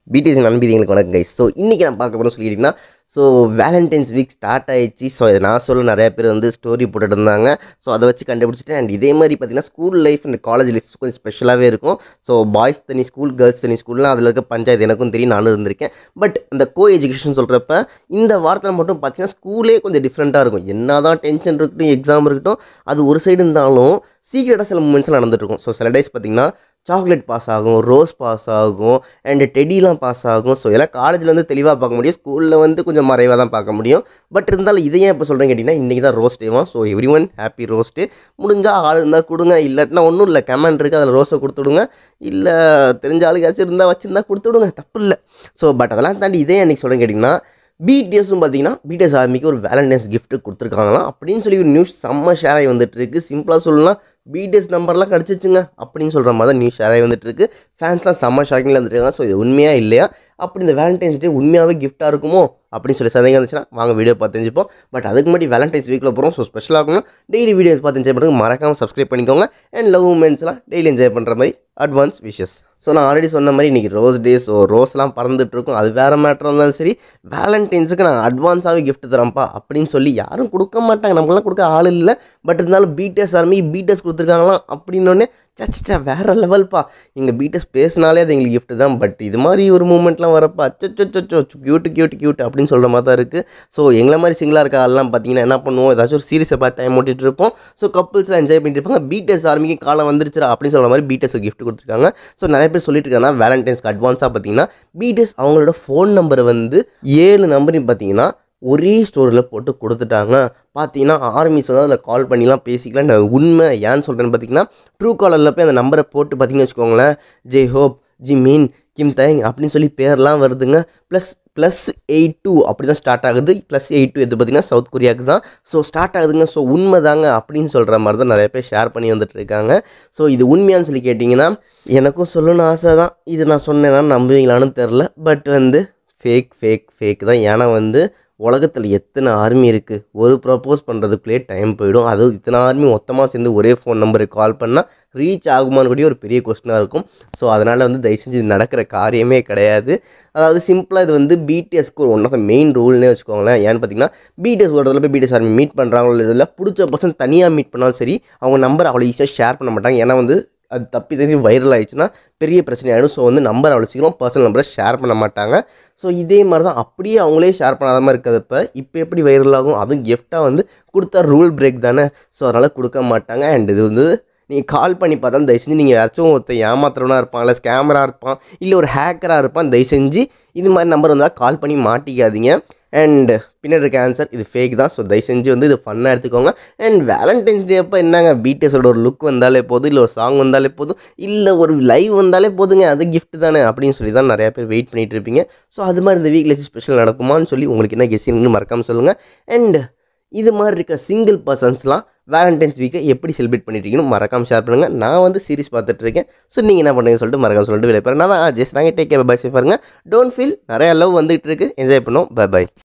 BDS நண்பதிங்களுக்கு வணக்கம் guys so இன்றைக்கி நான் பார்க்க போகிறோம் சொல்லிக்கிட்டிங்கன்னா ஸோ வேலண்டைன்ஸ் வீக் ஸ்டார்ட் ஆயிடுச்சு ஸோ இதை நான் சொல்ல நிறைய பேர் வந்து ஸ்டோரி போட்டுட்டு இருந்தாங்க ஸோ அதை வச்சு கண்டுபிடிச்சிட்டேன் அண்ட் இதே மாதிரி பார்த்தீங்கன்னா school life and college life கொஞ்சம் ஸ்பெஷலாகவே இருக்கும் ஸோ பாய்ஸ் தனி ஸ்கூல் கேர்ள்ஸ் தனி ஸ்கூல்லாம் அதில் இருக்க பஞ்சாயத்து எனக்கும் தெரியும் நானும் இருந்திருக்கேன் பட் இந்த கோ எஜுகேஷன் சொல்கிறப்ப இந்த வாரத்தில் மட்டும் பார்த்தீங்கன்னா ஸ்கூலே கொஞ்சம் டிஃப்ரெண்ட்டாக இருக்கும் என்ன தான் டென்ஷன் இருக்கட்டும் எக்ஸாம் இருக்கட்டும் அது ஒரு சைடு இருந்தாலும் சீக்கிரட்டாக சில மூமெண்ட்ஸ்லாம் நடந்துட்டு இருக்கும் ஸோ சில டேஸ் பார்த்தீங்கன்னா சாக்லேட் பாஸ் ஆகும் ரோஸ் பாஸ் ஆகும் அண்டு டெடிலாம் பாஸ் ஆகும் ஸோ எல்லாம் காலேஜில் வந்து தெளிவாக பார்க்க முடியும் ஸ்கூலில் வந்து கொஞ்சம் மறைவாக தான் பார்க்க முடியும் பட் இருந்தாலும் இதை ஏன் இப்போ சொல்கிறேன் கேட்டிங்கன்னா இன்றைக்கி தான் ரோஸ் டேவான் so everyone happy rose day முடிஞ்சால் ஆள் இருந்தால் கொடுங்க இல்லாட்டினா ஒன்றும் இல்லை கமெண்ட் இருக்குது அதில் ரோஸை கொடுத்துடுங்க இல்லை தெரிஞ்ச ஆளுக்காச்சும் இருந்தால் வச்சுருந்தா கொடுத்துடுங்க தப்பு இல்லை ஸோ பட் அதெல்லாம் தாண்டி இதே அன்றைக்கி சொல்கிறேன் கேட்டிங்கன்னா பிடிஎஸும் பார்த்தீங்கன்னா பிடிஎஸ் ஆர்மிக்கு ஒரு வேலண்டைன்ஸ் gift கொடுத்துருக்காங்களாம் அப்படின்னு சொல்லி ஒரு நியூஸ் செம்ம ஷேர் ஆகி வந்துட்டு இருக்கு சிம்பிளாக சொல்லலாம் பிடிஎஸ் நம்பர்லாம் கிடச்சிச்சுங்க அப்படின்னு சொல்கிற மாதிரி தான் நியூஸ் ஷேர் ஆகி வந்துட்டு இருக்கு ஃபேன்ஸ்லாம் செம்ம ஷாக்கிங்கில் வந்துருக்காங்க ஸோ இது உண்மையாக இல்லையா அப்படி இந்த வேலண்டைன்ஸ் டே உண்மையாகவே கிஃப்ட்டாக இருக்குமோ அப்படின்னு சொல்லி சந்தேகம் இருந்துச்சுன்னா வாங்க வீடியோ பார்த்து தெரிஞ்சுப்போம் பட் அதுக்கு முன்னாடி வேலண்டைன்ஸ் வீக்கில் போகிறோம் ஸோ ஸ்பெஷலாக இருக்கணும் டெய்லி வீடியோஸ் பார்த்து என்ஜாய் பண்ணுங்க மறக்காமல் சப்ஸ்கிரைப் பண்ணிக்கோங்க அண்ட் லவ் மூமெண்ட்ஸ்லாம் டெய்லி என்ஜாய் பண்ணுற மாதிரி அட்வான்ஸ் விஷஸ் ஸோ நான் ஆல்ரெடி சொன்ன மாதிரி இன்றைக்கி ரோஸ் டே ஸோ ரோஸ்லாம் பறந்துட்டு இருக்கும் அது வேறு மேட்டர் இருந்தாலும் சரி வேலண்டைன்ஸுக்கு நான் அட்வான்ஸாகவே gift தரேன்ப்பா அப்படின்னு சொல்லி யாரும் கொடுக்க மாட்டாங்க நமக்குலாம் கொடுக்க ஆள் இல்லை பட் இருந்தாலும் பிடிஎஸ் ஆர்மி பிடிஎஸ் கொடுத்துருக்காங்களாம் அப்படின்னோடனே சச்சா வேறு லெவல்ப்பா எங்கள் பிடிஎஸ் பேசினாலே அது எங்களுக்கு gift தான் பட் இது மாதிரி ஒரு மூமெண்ட்லாம் வரப்போ அச்சோ கியூட் கியூட் கியூட் அப்படின்னு சொல்கிற மாதிரி தான் இருக்குது ஸோ எங்களை மாதிரி சிங்கிளாக இருக்க ஆள்லாம் பார்த்தீங்கன்னா என்ன பண்ணுவோம் ஏதாச்சும் ஒரு சீரியஸை பார்த்து டைம் ஓட்டிட்டு இருப்போம் ஸோ கப்புள்ஸ்லாம் என்ஜாய் பண்ணிட்டு இருப்பாங்க பிடிஎஸ் ஆர்மிக்கு காலம் வந்துருச்சுடா அப்படின்னு சொல்கிற மாதிரி பிடிஎஸ் gift கொடுத்துருக்காங்க ஸோ நிறைய பேர் சொல்லிட்டு இருக்காங்கன்னா வேலண்டைன்ஸ்க்கு அட்வான்ஸாக பார்த்தீங்கன்னா பிடிஎஸ் அவங்களோட ஃபோன் நம்பரை வந்து ஏழு நம்பரையும் பார்த்தீங்கன்னா ஒரே ஸ்டோரில் போட்டு கொடுத்துட்டாங்க பார்த்தீங்கன்னா ஆர்மிஸ் வந்து அதில் கால் பண்ணிலாம் பேசிக்கலாம் நான் உண்மை ஏன்னு சொல்கிறேன்னு பார்த்தீங்கன்னா ட்ரூ காலரில் போய் அந்த நம்பரை போட்டு பார்த்தீங்கன்னு வச்சுக்கோங்களேன் J Hope Jimin Kim தேங் அப்படின்னு சொல்லி பேர்லாம் வருதுங்க ப்ளஸ் ப்ளஸ் எயிட் டூ அப்படி தான் ஸ்டார்ட் ஆகுது ப்ளஸ் எயிட் டூ எது பார்த்தீங்கன்னா சவுத் கொரியாவுக்கு தான் ஸோ ஸ்டார்ட் ஆகுதுங்க ஸோ உண்மை தாங்க அப்படின்னு சொல்கிற மாதிரி தான் நிறைய பேர் ஷேர் பண்ணி வந்துட்டு இருக்காங்க ஸோ இது உண்மையான்னு சொல்லி கேட்டிங்கன்னா எனக்கும் சொல்லணும்னு ஆசை தான் இது நான் சொன்னேன்னா நம்புவீங்களான்னு தெரில பட் வந்து ஃபேக் ஃபேக் ஃபேக் தான் ஏன்னா வந்து உலகத்தில் எத்தனை ஆர்மி இருக்குது ஒரு ப்ரப்போஸ் பண்ணுறதுக்குள்ளேயே டைம் போயிடும் அதுவும் இத்தனை ஆர்மி மொத்தமாக சேர்ந்து ஒரே ஃபோன் நம்பருக்கு கால் பண்ணால் ரீச் ஆகுமான்னு கூடிய ஒரு பெரிய கொஸ்டினாக இருக்கும் ஸோ அதனால் வந்து தயவு செஞ்சு இது நடக்கிற காரியமே கிடையாது அதாவது சிம்பிளாக இது வந்து பிடிஎஸ்க்கு ஒரு ஒன் ஆஃப் த மெயின் ரூல்னே வச்சுக்கோங்களேன் ஏன்னு பார்த்தீங்கன்னா பிடிஎஸ் ஒரு இடத்துல போய் பிடிஎஸ் ஆர்மி மீட் பண்ணுறாங்களோ இதில் பிடிச்ச பர்சன் தனியாக மீட் பண்ணாலும் சரி அவங்க நம்பர் அவ்வளோ ஈஸியாக ஷேர் பண்ண மாட்டாங்க ஏன்னா வந்து அது தப்பி தப்பி வைரல் ஆயிடுச்சுன்னா பெரிய பிரச்சனை ஆகிடும் ஸோ வந்து நம்பர் அவ்வளோ சீக்கிரம் பர்சனல் நம்பரை ஷேர் பண்ண மாட்டாங்க ஸோ இதே மாதிரி தான் அப்படியே அவங்களே ஷேர் பண்ணாத மாதிரி இருக்கிறப்ப இப்போ எப்படி வைரல் ஆகும் அதுவும் கிஃப்டாக வந்து கொடுத்தா ரூல் பிரேக் தானே ஸோ அதனால் கொடுக்க மாட்டாங்க அண்ட் இது வந்து நீங்கள் கால் பண்ணி பார்த்தாலும் தயவு செஞ்சு நீங்கள் ஏதாச்சும் ஒருத்தர் ஏமாத்துறவனாக இருப்பான் இல்லை ஸ்கேமராக இருப்பான் இல்லை ஒரு ஹேக்கராக இருப்பான் தயவு செஞ்சு இது மாதிரி நம்பர் வந்தால் கால் பண்ணி மாட்டிக்காதீங்க அண்ட் பின்னாடி இருக்க ஆன்சர் இது ஃபேக் தான் ஸோ தயவு செஞ்சு வந்து இது ஃபன்னாக எடுத்துக்கோங்க அண்ட் வேலண்டைன்ஸ் டே அப்போ என்னங்க பிடிஎஸோட ஒரு லுக் வந்தாலே போதும் இல்லை ஒரு சாங் வந்தாலே போதும் இல்லை ஒரு லைவ் வந்தாலே போதுங்க அது gift தானே அப்படின்னு சொல்லி தான் நிறையா பேர் வெயிட் பண்ணிட்டு இருப்பீங்க ஸோ அது மாதிரி இந்த வீக்கில் ஸ்பெஷல் நடக்குமான்னு சொல்லி உங்களுக்கு என்ன கெஸ்டின்னு மறக்காமல் சொல்லுங்கள் அண்ட் இது மாதிரி இருக்க சிங்கிள் பர்சன்ஸ்லாம் வேலண்டைன்ஸ் வீக்கை எப்படி செலிப்ரேட் பண்ணிட்டு மறக்காம ஷேர் பண்ணுங்கள் நான் வந்து சீரிஸ் பார்த்துட்டு இருக்கேன் ஸோ நீங்கள் என்ன பண்ணுங்க சொல்லிட்டு மறக்காம சொல்லிட்டு வெளியே போகிறேன் நான் ஜஸ்ட் நாங்கள் டேக் கேர் பை சேஃபாருங்க டோன்ட் ஃபீல் நிறைய லவ் வந்துகிட்டு இருக்கு என்ஜாய் பண்ணோம் பை பை